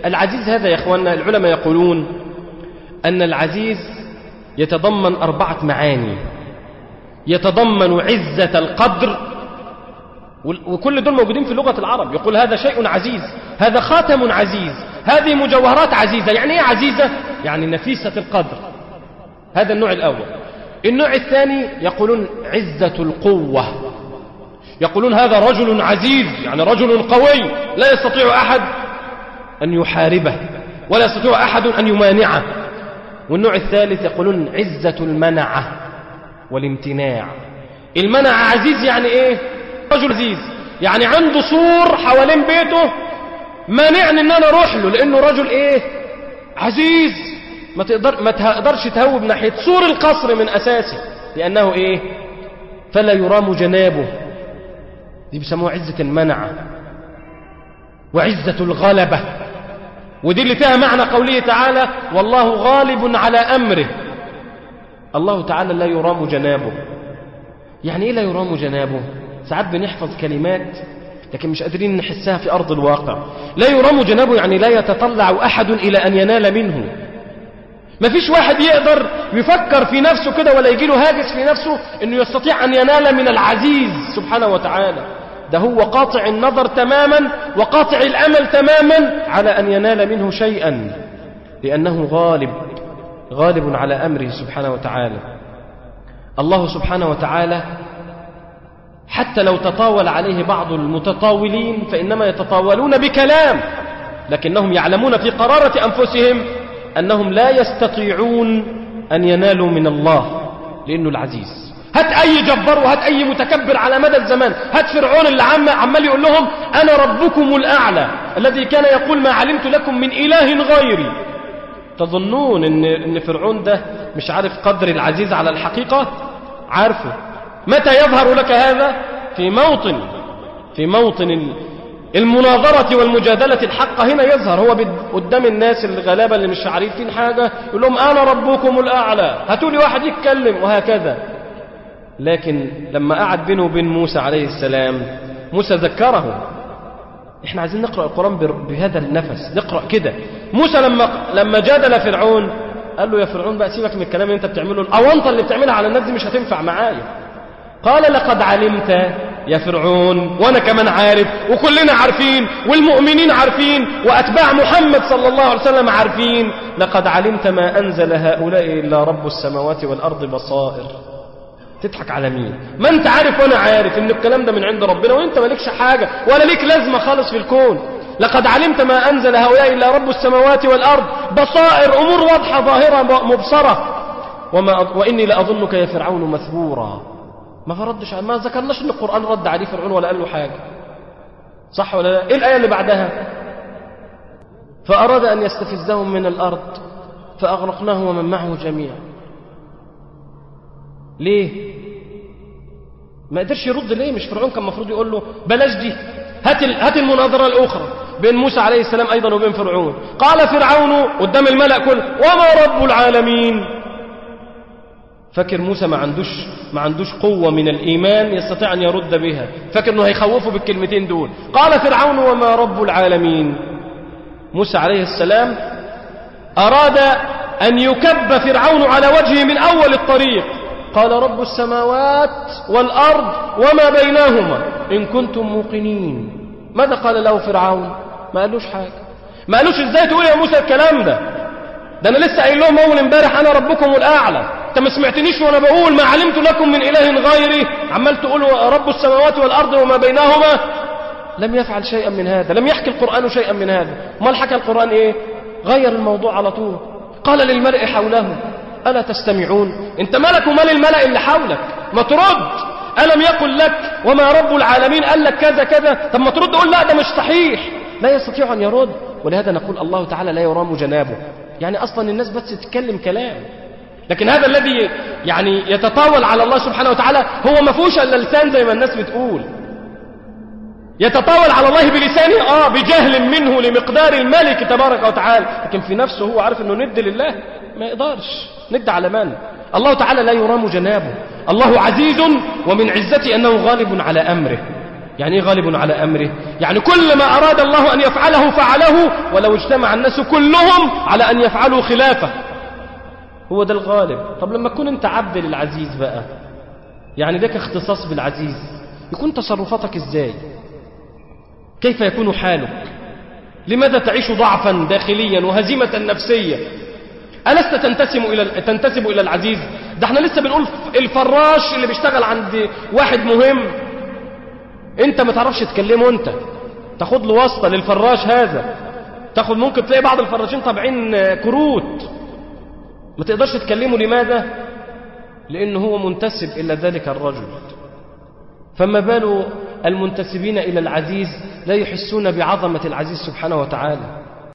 العزيز هذا يا اخواننا العلماء يقولون أن العزيز يتضمن أربعة معاني يتضمن عزة القدر وكل دول موجودين في لغة العرب يقول هذا شيء عزيز هذا خاتم عزيز هذه مجوهرات عزيزة يعني ايه عزيزة يعني نفيسة القدر هذا النوع الأول النوع الثاني يقولون عزة القوة يقولون هذا رجل عزيز يعني رجل قوي لا يستطيع أحد أن يحاربه ولا يستطيع أحد أن يمانعه والنوع الثالث يقولون عزة المنعة والامتناع المنع عزيز يعني ايه رجل عزيز يعني عنده سور حوالين بيته مانعني ان انا اروح له لانه رجل ايه عزيز ما تقدر ما تقدرش تهوب ناحيه سور القصر من اساسه لانه ايه فلا يرام جنابه دي بيسموها عزه المنعه وعزه الغلبه ودي اللي فيها معنى قوله تعالى والله غالب على امره الله تعالى لا يرام جنابه يعني ايه لا يرام جنابه ساعات بنحفظ كلمات لكن مش قادرين نحسها في أرض الواقع لا يرام جنابه يعني لا يتطلع أحد إلى أن ينال منه ما فيش واحد يقدر يفكر في نفسه كده ولا يجي له هاجس في نفسه أنه يستطيع أن ينال من العزيز سبحانه وتعالى ده هو قاطع النظر تماما وقاطع الأمل تماما على أن ينال منه شيئا لأنه غالب غالب على أمره سبحانه وتعالى الله سبحانه وتعالى حتى لو تطاول عليه بعض المتطاولين فإنما يتطاولون بكلام لكنهم يعلمون في قرارة أنفسهم أنهم لا يستطيعون أن ينالوا من الله لأنه العزيز هات أي جبار وهات أي متكبر على مدى الزمان هات فرعون اللي عم عمال يقول لهم أنا ربكم الأعلى الذي كان يقول ما علمت لكم من إله غيري تظنون إن, إن فرعون ده مش عارف قدر العزيز على الحقيقة عارفه متى يظهر لك هذا في موطن في موطن المناظرة والمجادلة الحقة هنا يظهر هو قدام الناس الغلابة اللي مش عارفين حاجة يقول لهم أنا ربكم الأعلى هاتوا لي واحد يتكلم وهكذا لكن لما قعد بينه وبين موسى عليه السلام موسى ذكره احنا عايزين نقرأ القرآن بهذا النفس نقرأ كده موسى لما لما جادل فرعون قال له يا فرعون بقى سيبك من الكلام اللي انت بتعمله الاونطه اللي بتعملها على الناس دي مش هتنفع معايا قال لقد علمت يا فرعون وانا كمان عارف وكلنا عارفين والمؤمنين عارفين واتباع محمد صلى الله عليه وسلم عارفين لقد علمت ما انزل هؤلاء الا رب السماوات والارض بصائر تضحك على مين ما انت عارف وانا عارف ان الكلام ده من عند ربنا وانت مالكش حاجة ولا ليك لازمة خالص في الكون لقد علمت ما انزل هؤلاء الا رب السماوات والارض بصائر امور واضحة ظاهرة مبصرة وما واني لاظنك يا فرعون مثبورا ما ردش ما ذكرناش ان القرآن رد عليه فرعون ولا قال له حاجة صح ولا لا ايه الآية اللي بعدها فأراد أن يستفزهم من الأرض فأغرقناه ومن معه جميعا ليه ما قدرش يرد ليه مش فرعون كان المفروض يقول له بلاش دي هات هات المناظرة الأخرى بين موسى عليه السلام أيضا وبين فرعون قال فرعون قدام الملأ كله وما رب العالمين فاكر موسى ما عندوش ما عندوش قوة من الإيمان يستطيع أن يرد بها فاكر أنه هيخوفه بالكلمتين دول قال فرعون وما رب العالمين موسى عليه السلام أراد أن يكب فرعون على وجهه من أول الطريق قال رب السماوات والأرض وما بينهما إن كنتم موقنين ماذا قال له فرعون ما قالوش حاجة ما قالوش ازاي تقول يا موسى الكلام ده ده انا لسه قايل لهم اول امبارح انا ربكم الاعلى انت ما سمعتنيش وانا بقول ما علمت لكم من اله غيري عمال تقولوا رب السماوات والارض وما بينهما لم يفعل شيئا من هذا لم يحكي القران شيئا من هذا ما حكى القران ايه غير الموضوع على طول قال للملأ حوله ألا تستمعون انت مالك ومال الملأ اللي حولك ما ترد ألم يقل لك وما رب العالمين قال لك كذا كذا طب ما ترد قول لا ده مش صحيح لا يستطيع أن يرد ولهذا نقول الله تعالى لا يرام جنابه يعني أصلا الناس بس تتكلم كلام لكن هذا الذي يعني يتطاول على الله سبحانه وتعالى هو ما فيهوش الا لسان زي ما الناس بتقول يتطاول على الله بلسانه اه بجهل منه لمقدار الملك تبارك وتعالى لكن في نفسه هو عارف انه ند لله ما يقدرش ند على من الله تعالى لا يرام جنابه الله عزيز ومن عزته انه غالب على امره يعني ايه غالب على أمره يعني كل ما أراد الله أن يفعله فعله ولو اجتمع الناس كلهم على أن يفعلوا خلافه هو ده الغالب طب لما تكون انت عبد للعزيز بقى يعني لك اختصاص بالعزيز يكون تصرفاتك ازاي كيف يكون حالك لماذا تعيش ضعفا داخليا وهزيمة نفسية ألست تنتسم إلى تنتسب إلى العزيز ده احنا لسه بنقول الفراش اللي بيشتغل عند واحد مهم انت ما تعرفش تكلمه انت تاخد له واسطة للفراش هذا تاخد ممكن تلاقي بعض الفراشين طابعين كروت ما تقدرش تكلمه لماذا لأنه هو منتسب إلى ذلك الرجل فما بال المنتسبين إلى العزيز لا يحسون بعظمة العزيز سبحانه وتعالى